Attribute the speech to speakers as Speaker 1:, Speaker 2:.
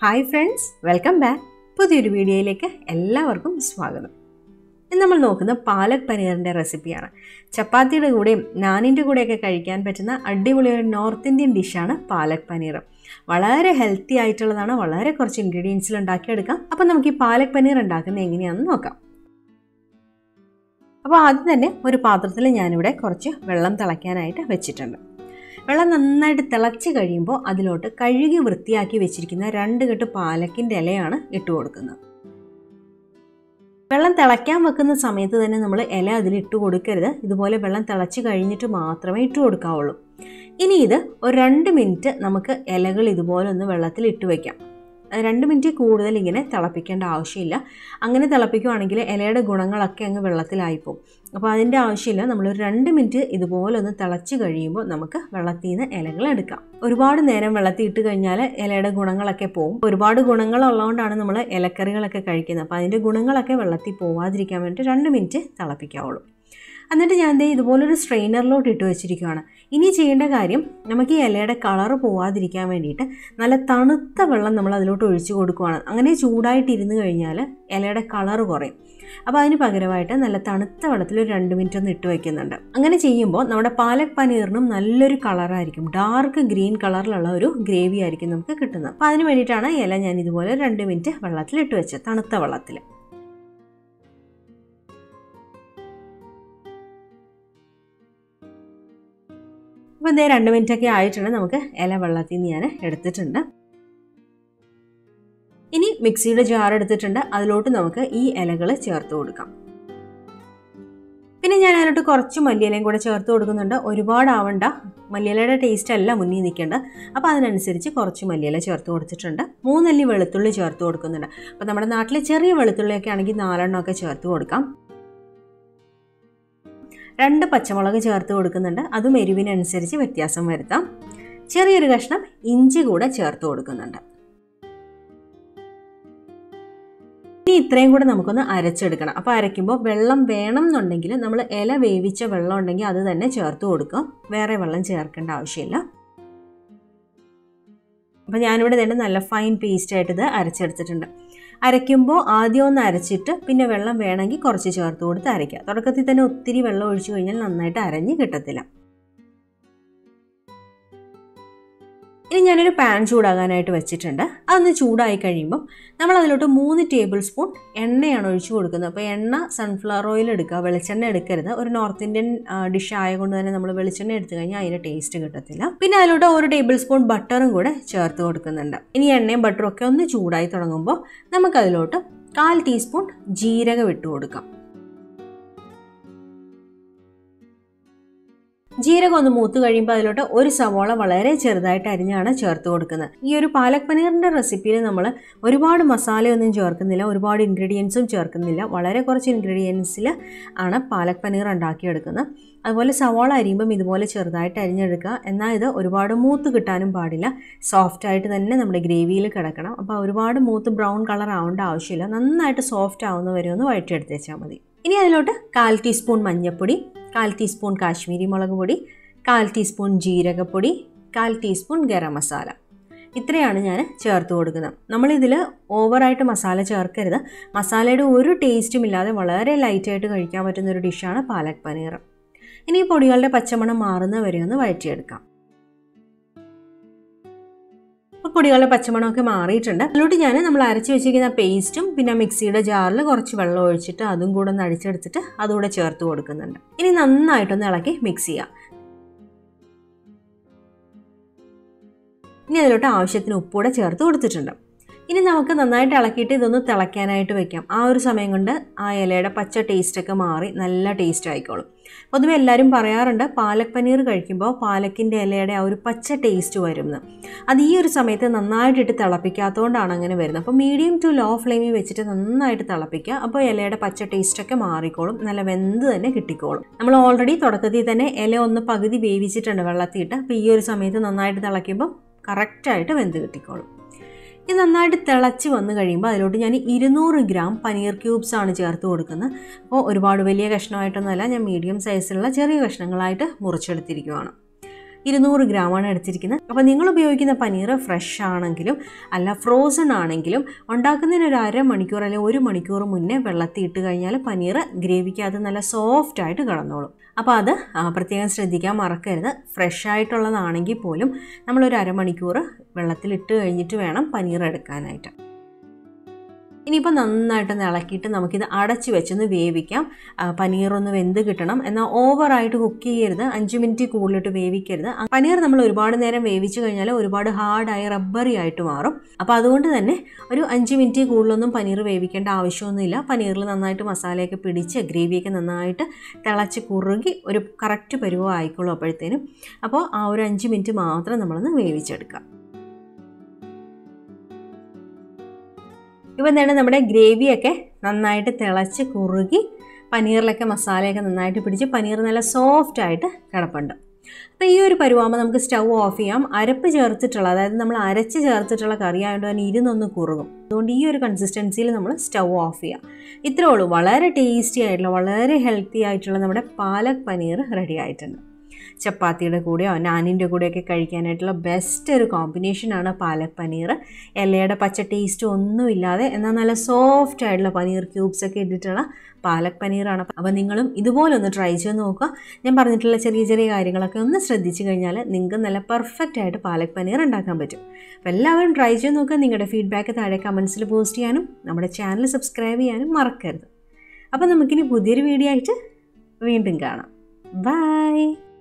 Speaker 1: hi friends welcome back പുതിയൊരു വീഡിയോയിലേക്ക് എല്ലാവർക്കും സ്വാഗതം ഇന്ന് നമ്മൾ നോക്കുന്ന പാലക് പനീറിൻ്റെ റെസിപ്പിയാണ് ചപ്പാത്തിയുടെ കൂടെയും നാനിൻ്റെ കൂടെയൊക്കെ കഴിക്കാൻ പറ്റുന്ന അടിപൊളി ഒരു നോർത്ത് ഇന്ത്യൻ ഡിഷാണ് പാലക് പനീർ വളരെ ഹെൽത്തി ആയിട്ടുള്ളതാണ് വളരെ കുറച്ച് ഇൻഗ്രീഡിയൻസിൽ ഉണ്ടാക്കിയെടുക്കാം അപ്പോൾ നമുക്ക് ഈ പാലക് പനീർ ഉണ്ടാക്കുന്നത് എങ്ങനെയാണെന്ന് നോക്കാം അപ്പോൾ ആദ്യം തന്നെ ഒരു പാത്രത്തിൽ ഞാനിവിടെ കുറച്ച് വെള്ളം തിളയ്ക്കാനായിട്ട് വെച്ചിട്ടുണ്ട് വെള്ളം നന്നായിട്ട് തിളച്ച് കഴിയുമ്പോൾ അതിലോട്ട് കഴുകി വൃത്തിയാക്കി വെച്ചിരിക്കുന്ന രണ്ട് കെട്ട് പാലക്കിൻ്റെ ഇലയാണ് ഇട്ട് കൊടുക്കുന്നത് വെള്ളം തിളയ്ക്കാൻ വെക്കുന്ന സമയത്ത് തന്നെ നമ്മൾ ഇല അതിൽ ഇട്ട് കൊടുക്കരുത് ഇതുപോലെ വെള്ളം തിളച്ച് കഴിഞ്ഞിട്ട് മാത്രമേ ഇട്ട് കൊടുക്കാവുള്ളൂ ഇനി ഇത് ഒരു രണ്ട് മിനിറ്റ് നമുക്ക് ഇലകൾ ഇതുപോലെ ഒന്ന് വെള്ളത്തിൽ ഇട്ട് വയ്ക്കാം രണ്ട് മിനിറ്റ് കൂടുതൽ ഇങ്ങനെ തിളപ്പിക്കേണ്ട ആവശ്യമില്ല അങ്ങനെ തിളപ്പിക്കുകയാണെങ്കിൽ ഇലയുടെ ഗുണങ്ങളൊക്കെ അങ്ങ് വെള്ളത്തിലായിപ്പോവും അപ്പോൾ അതിൻ്റെ ആവശ്യമില്ല നമ്മളൊരു രണ്ട് മിനിറ്റ് ഇതുപോലെ ഒന്ന് തിളച്ച് കഴിയുമ്പോൾ നമുക്ക് വെള്ളത്തിൽ നിന്ന് ഇലകൾ എടുക്കാം ഒരുപാട് നേരം വെള്ളത്തിൽ ഇട്ട് കഴിഞ്ഞാൽ ഇലയുടെ ഗുണങ്ങളൊക്കെ പോവും ഒരുപാട് ഗുണങ്ങളുള്ളതുകൊണ്ടാണ് നമ്മൾ ഇലക്കറികളൊക്കെ കഴിക്കുന്നത് അപ്പോൾ അതിൻ്റെ ഗുണങ്ങളൊക്കെ വെള്ളത്തിൽ പോവാതിരിക്കാൻ വേണ്ടിയിട്ട് രണ്ട് മിനിറ്റ് തിളപ്പിക്കാവുള്ളൂ എന്നിട്ട് ഞാൻ ദേ ഇതുപോലൊരു സ്ട്രെയിനറിലോട്ട് ഇട്ട് വെച്ചിരിക്കുകയാണ് ഇനി ചെയ്യേണ്ട കാര്യം നമുക്ക് ഈ ഇലയുടെ കളറ് പോവാതിരിക്കാൻ വേണ്ടിയിട്ട് നല്ല തണുത്ത വെള്ളം നമ്മൾ അതിലോട്ട് ഒഴിച്ചു കൊടുക്കുകയാണ് അങ്ങനെ ചൂടായിട്ട് ഇരുന്ന് കഴിഞ്ഞാൽ ഇലയുടെ കളറ് കുറയും അപ്പോൾ അതിന് പകരമായിട്ട് നല്ല തണുത്ത വെള്ളത്തിൽ ഒരു രണ്ട് മിനിറ്റ് ഒന്ന് ഇട്ട് വയ്ക്കുന്നുണ്ട് അങ്ങനെ ചെയ്യുമ്പോൾ നമ്മുടെ പാലക് പനീറിനും നല്ലൊരു കളറായിരിക്കും ഡാർക്ക് ഗ്രീൻ കളറിലുള്ള ഒരു ഗ്രേവി ആയിരിക്കും നമുക്ക് കിട്ടുന്നത് അപ്പോൾ അതിന് വേണ്ടിയിട്ടാണ് ഇല ഞാൻ ഇതുപോലെ രണ്ട് മിനിറ്റ് വെള്ളത്തിൽ ഇട്ട് വെച്ചത് തണുത്ത വെള്ളത്തിൽ അപ്പോൾ ഇതേ രണ്ട് മിനിറ്റൊക്കെ ആയിട്ടുണ്ട് നമുക്ക് ഇല വെള്ളത്തിൽ നിന്ന് ഞാൻ എടുത്തിട്ടുണ്ട് ഇനി മിക്സിയുടെ ജാർ എടുത്തിട്ടുണ്ട് അതിലോട്ട് നമുക്ക് ഈ ഇലകൾ ചേർത്ത് കൊടുക്കാം പിന്നെ ഞാൻ അതിലോട്ട് കുറച്ച് മല്ലിയിലയും കൂടെ ചേർത്ത് കൊടുക്കുന്നുണ്ട് ഒരുപാട് ആവണ്ട മല്ലിയിലയുടെ ടേസ്റ്റ് അല്ല മുന്നിൽ നിൽക്കേണ്ടത് അപ്പോൾ അതിനനുസരിച്ച് കുറച്ച് മല്ലിയില ചേർത്ത് കൊടുത്തിട്ടുണ്ട് മൂന്നല്ലി വെളുത്തുള്ളി ചേർത്ത് കൊടുക്കുന്നുണ്ട് അപ്പോൾ നമ്മുടെ നാട്ടിലെ ചെറിയ വെളുത്തുള്ളിയൊക്കെ ആണെങ്കിൽ നാലെണ്ണമൊക്കെ ചേർത്ത് കൊടുക്കാം രണ്ട് പച്ചമുളക് ചേർത്ത് കൊടുക്കുന്നുണ്ട് അതും എരിവിനനുസരിച്ച് വ്യത്യാസം വരുത്താം ചെറിയൊരു കഷ്ണം ഇഞ്ചി കൂടെ ചേർത്ത് കൊടുക്കുന്നുണ്ട് ഇനി ഇത്രയും കൂടെ നമുക്കൊന്ന് അരച്ചെടുക്കണം അപ്പോൾ അരയ്ക്കുമ്പോൾ വെള്ളം വേണം എന്നുണ്ടെങ്കിൽ നമ്മൾ ഇല വേവിച്ച വെള്ളം ഉണ്ടെങ്കിൽ അത് തന്നെ ചേർത്ത് കൊടുക്കുക വേറെ വെള്ളം ചേർക്കേണ്ട ആവശ്യമില്ല അപ്പോൾ ഞാനിവിടെ തന്നെ നല്ല ഫൈൻ പേസ്റ്റായിട്ട് ഇത് അരച്ചെടുത്തിട്ടുണ്ട് അരയ്ക്കുമ്പോൾ ആദ്യം ഒന്ന് അരച്ചിട്ട് പിന്നെ വെള്ളം വേണമെങ്കിൽ കുറച്ച് ചേർത്ത് കൊടുത്ത് അരയ്ക്കുക തുടക്കത്തിൽ തന്നെ ഒത്തിരി വെള്ളം ഒഴിച്ചു കഴിഞ്ഞാൽ നന്നായിട്ട് അരഞ്ഞ് കിട്ടത്തില്ല ഇനി ഞാനൊരു പാൻ ചൂടാകാനായിട്ട് വെച്ചിട്ടുണ്ട് അതൊന്ന് ചൂടായി കഴിയുമ്പോൾ നമ്മൾ അതിലോട്ട് മൂന്ന് ടേബിൾ സ്പൂൺ എണ്ണയാണ് ഒഴിച്ചു കൊടുക്കുന്നത് അപ്പോൾ എണ്ണ സൺഫ്ലവർ ഓയിൽ എടുക്കുക വെളിച്ചെണ്ണ എടുക്കരുത് ഒരു നോർത്ത് ഇന്ത്യൻ ഡിഷ് ആയതുകൊണ്ട് തന്നെ നമ്മൾ വെളിച്ചെണ്ണ എടുത്തു കഴിഞ്ഞാൽ അതിൻ്റെ ടേസ്റ്റ് കിട്ടത്തില്ല പിന്നെ അതിലോട്ട് ഒരു ടേബിൾ സ്പൂൺ ബട്ടറും കൂടെ ചേർത്ത് കൊടുക്കുന്നുണ്ട് ഇനി എണ്ണയും ബട്ടറും ഒക്കെ ഒന്ന് ചൂടായി തുടങ്ങുമ്പോൾ നമുക്കതിലോട്ട് കാൽ ടീസ്പൂൺ ജീരകം ഇട്ട് കൊടുക്കാം ജീരകം ഒന്ന് മൂത്ത് കഴിയുമ്പോൾ അതിലോട്ട് ഒരു സവോള വളരെ ചെറുതായിട്ട് അരിഞ്ഞാണ് ചേർത്ത് കൊടുക്കുന്നത് ഈ ഒരു പാലക് പനീറിൻ്റെ റെസിപ്പിയിൽ നമ്മൾ ഒരുപാട് മസാലയൊന്നും ചേർക്കുന്നില്ല ഒരുപാട് ഇൻഗ്രീഡിയൻസും ചേർക്കുന്നില്ല വളരെ കുറച്ച് ഇൻഗ്രീഡിയൻസിൽ ആണ് പാലക് പനീർ ഉണ്ടാക്കിയെടുക്കുന്നത് അതുപോലെ സവോള അരിയുമ്പം ഇതുപോലെ ചെറുതായിട്ട് അരിഞ്ഞെടുക്കുക എന്നാൽ ഇത് ഒരുപാട് മൂത്ത് കിട്ടാനും പാടില്ല സോഫ്റ്റ് ആയിട്ട് തന്നെ നമ്മുടെ ഗ്രേവിയിൽ കിടക്കണം അപ്പോൾ ഒരുപാട് മൂത്ത് ബ്രൗൺ കളർ ആവേണ്ട ആവശ്യമില്ല നന്നായിട്ട് സോഫ്റ്റ് ആവുന്ന വരെ ഒന്ന് വഴറ്റിയെടുത്ത് വെച്ചാൽ മതി ഇനി അതിലോട്ട് കാൽ ടീസ്പൂൺ മഞ്ഞൾപ്പൊടി കാൽ ടീസ്പൂൺ കാശ്മീരി മുളക് പൊടി കാൽ ടീസ്പൂൺ ജീരകപ്പൊടി കാൽ ടീസ്പൂൺ ഗരം മസാല ഇത്രയാണ് ഞാൻ ചേർത്ത് കൊടുക്കുന്നത് നമ്മളിതിൽ ഓവറായിട്ട് മസാല ചേർക്കരുത് മസാലയുടെ ഒരു ടേസ്റ്റും ഇല്ലാതെ വളരെ ലൈറ്റായിട്ട് കഴിക്കാൻ പറ്റുന്ന ഒരു ഡിഷാണ് പാലക് പനീർ ഇനി ഈ പൊടികളുടെ പച്ചമണം മാറുന്ന വരെ ഒന്ന് വഴറ്റിയെടുക്കാം അപ്പോൾ പൊടികളുടെ പച്ചമണമൊക്കെ മാറിയിട്ടുണ്ട് അതിലോട്ട് ഞാൻ നമ്മൾ അരച്ച് വെച്ചിരിക്കുന്ന പേസ്റ്റും പിന്നെ മിക്സിയുടെ ജാറിൽ കുറച്ച് വെള്ളം ഒഴിച്ചിട്ട് അതും കൂടെ ഒന്ന് അടിച്ചെടുത്തിട്ട് അതുകൂടെ ചേർത്ത് കൊടുക്കുന്നുണ്ട് ഇനി നന്നായിട്ടൊന്ന് ഇളക്കി മിക്സ് ചെയ്യാം ഇനി അതിലോട്ട് ആവശ്യത്തിന് ഉപ്പൂടെ ചേർത്ത് കൊടുത്തിട്ടുണ്ട് ഇനി നമുക്ക് നന്നായിട്ട് ഇളക്കിയിട്ട് ഇതൊന്ന് തിളയ്ക്കാനായിട്ട് വെക്കാം ആ ഒരു സമയം കൊണ്ട് ആ ഇലയുടെ പച്ച ടേസ്റ്റൊക്കെ മാറി നല്ല ടേസ്റ്റ് ആയിക്കോളും പൊതുവെ എല്ലാവരും പറയാറുണ്ട് പാലക് പനീർ കഴിക്കുമ്പോൾ പാലക്കിൻ്റെ ഇലയുടെ ആ ഒരു പച്ച ടേസ്റ്റ് വരുമെന്ന് അത് ഈ ഒരു സമയത്ത് നന്നായിട്ടിട്ട് തിളപ്പിക്കാത്തതുകൊണ്ടാണ് അങ്ങനെ വരുന്നത് അപ്പോൾ മീഡിയം ടു ലോ ഫ്ലെയിമിൽ വെച്ചിട്ട് നന്നായിട്ട് തിളപ്പിക്കുക അപ്പോൾ ഇലയുടെ പച്ച ടേസ്റ്റൊക്കെ മാറിക്കോളും നല്ല വെന്ത് തന്നെ കിട്ടിക്കോളും നമ്മൾ ഓൾറെഡി തുടക്കത്തിൽ തന്നെ ഇല ഒന്ന് പകുതി വേവിച്ചിട്ടുണ്ട് വെള്ളത്തിയിട്ട് അപ്പോൾ ഈ ഒരു സമയത്ത് നന്നായിട്ട് തിളയ്ക്കുമ്പോൾ കറക്റ്റായിട്ട് വെന്ത് കിട്ടിക്കോളും ഇത് നന്നായിട്ട് തിളച്ച് വന്നു കഴിയുമ്പോൾ അതിലോട്ട് ഞാൻ ഇരുന്നൂറ് ഗ്രാം പനീർ ക്യൂബ്സ് ആണ് ചേർത്ത് കൊടുക്കുന്നത് അപ്പോൾ ഒരുപാട് വലിയ കഷ്ണമായിട്ടൊന്നുമല്ല ഞാൻ മീഡിയം സൈസിലുള്ള ചെറിയ കഷ്ണങ്ങളായിട്ട് മുറിച്ചെടുത്തിരിക്കുവാണ് ഇരുന്നൂറ് ഗ്രാമാണ് എടുത്തിരിക്കുന്നത് അപ്പോൾ നിങ്ങൾ ഉപയോഗിക്കുന്ന പനീർ ഫ്രഷ് ആണെങ്കിലും അല്ല ഫ്രോസൺ ആണെങ്കിലും ഉണ്ടാക്കുന്നതിന് ഒരു അരമണിക്കൂർ അല്ലെങ്കിൽ ഒരു മണിക്കൂർ മുന്നേ വെള്ളത്തിൽ ഇട്ട് കഴിഞ്ഞാൽ പനീർ ഗ്രേവിക്കകത്ത് നല്ല സോഫ്റ്റ് ആയിട്ട് കിടന്നോളും അപ്പോൾ അത് ആ, പ്രത്യേകം ശ്രദ്ധിക്കാൻ മറക്കരുത് ഫ്രഷ് ആയിട്ടുള്ളതാണെങ്കിൽ പോലും നമ്മളൊരു അരമണിക്കൂർ വെള്ളത്തിലിട്ട് കഴിഞ്ഞിട്ട് വേണം പനീർ എടുക്കാനായിട്ട് ഇനിയിപ്പോൾ നന്നായിട്ടൊന്ന് ഇളക്കിയിട്ട് നമുക്കിത് അടച്ച് വെച്ചൊന്ന് വേവിക്കാം ആ, പനീറൊന്ന് വെന്ത് കിട്ടണം എന്നാൽ ഓവറായിട്ട് കുക്ക് ചെയ്യരുത് അഞ്ച് മിനിറ്റ് കൂടുതലിട്ട് വേവിക്കരുത് ആ, പനീർ നമ്മൾ ഒരുപാട് നേരം വേവിച്ച് കഴിഞ്ഞാൽ ഒരുപാട് ഹാർഡായി റബ്ബറി ആയിട്ട് മാറും അപ്പോൾ അതുകൊണ്ട് തന്നെ ഒരു അഞ്ച് മിനിറ്റ് കൂടുതലൊന്നും പനീർ വേവിക്കേണ്ട ആവശ്യമൊന്നുമില്ല പനീറിൽ നന്നായിട്ട് മസാലയൊക്കെ പിടിച്ച് ഗ്രേവിയൊക്കെ നന്നായിട്ട് തിളച്ച് കുറുകി ഒരു കറക്റ്റ് പരുവം ആയിക്കോളും അപ്പോഴത്തേനും അപ്പോൾ ആ ഒരു അഞ്ച് മിനിറ്റ് മാത്രം നമ്മളൊന്ന് വേവിച്ചെടുക്കാം ഇപ്പം തന്നെ നമ്മുടെ ഗ്രേവിയൊക്കെ നന്നായിട്ട് തിളച്ച് കുറുകി പനീറിലൊക്കെ മസാലയൊക്കെ നന്നായിട്ട് പിടിച്ച് പനീർ നല്ല സോഫ്റ്റ് ആയിട്ട് കിടപ്പുണ്ട് അപ്പോൾ ഈ ഒരു പരുവാകുമ്പോൾ നമുക്ക് സ്റ്റൗ ഓഫ് ചെയ്യാം അരപ്പ് ചേർത്തിട്ടുള്ള അതായത് നമ്മൾ അരച്ച് ചേർത്തിട്ടുള്ള കറി ആയതുകൊണ്ട് തന്നെ ഇരുന്നൊന്ന് കുറുകും അതുകൊണ്ട് ഈ ഒരു കൺസിസ്റ്റൻസിയിൽ നമ്മൾ സ്റ്റൗ ഓഫ് ചെയ്യാം ഇത്രേ ഉള്ളൂ വളരെ ടേസ്റ്റി ആയിട്ടുള്ള വളരെ ഹെൽത്തി ആയിട്ടുള്ള നമ്മുടെ പാലക് പനീർ റെഡി ആയിട്ടുണ്ട് ചപ്പാത്തിയുടെ കൂടെയോ നാനിൻ്റെ കൂടെയൊക്കെ കഴിക്കാനായിട്ടുള്ള ബെസ്റ്റ് ഒരു കോമ്പിനേഷനാണ് പാലക് പനീർ ഇലയുടെ പച്ച ടേസ്റ്റ് ഒന്നുമില്ലാതെ എന്നാൽ നല്ല സോഫ്റ്റ് ആയിട്ടുള്ള പനീർ ക്യൂബ്സ് ഒക്കെ ഇട്ടിട്ടുള്ള പാലക് പനീറാണ് അപ്പോൾ നിങ്ങളും ഇതുപോലെ ഒന്ന് ട്രൈ ചെയ്ത് നോക്കുക ഞാൻ പറഞ്ഞിട്ടുള്ള ചെറിയ ചെറിയ കാര്യങ്ങളൊക്കെ ഒന്ന് ശ്രദ്ധിച്ചു കഴിഞ്ഞാൽ നിങ്ങൾക്ക് നല്ല പെർഫെക്റ്റ് ആയിട്ട് പാലക് പനീർ ഉണ്ടാക്കാൻ പറ്റും അപ്പോൾ എല്ലാവരും ട്രൈ ചെയ്ത് നോക്കുക നിങ്ങളുടെ ഫീഡ്ബാക്ക് താഴെ കമൻസിൽ പോസ്റ്റ് ചെയ്യാനും നമ്മുടെ ചാനൽ സബ്സ്ക്രൈബ് ചെയ്യാനും മറക്കരുത് അപ്പോൾ നമുക്കിനി പുതിയൊരു വീഡിയോ ആയിട്ട് വീണ്ടും കാണാം ബൈ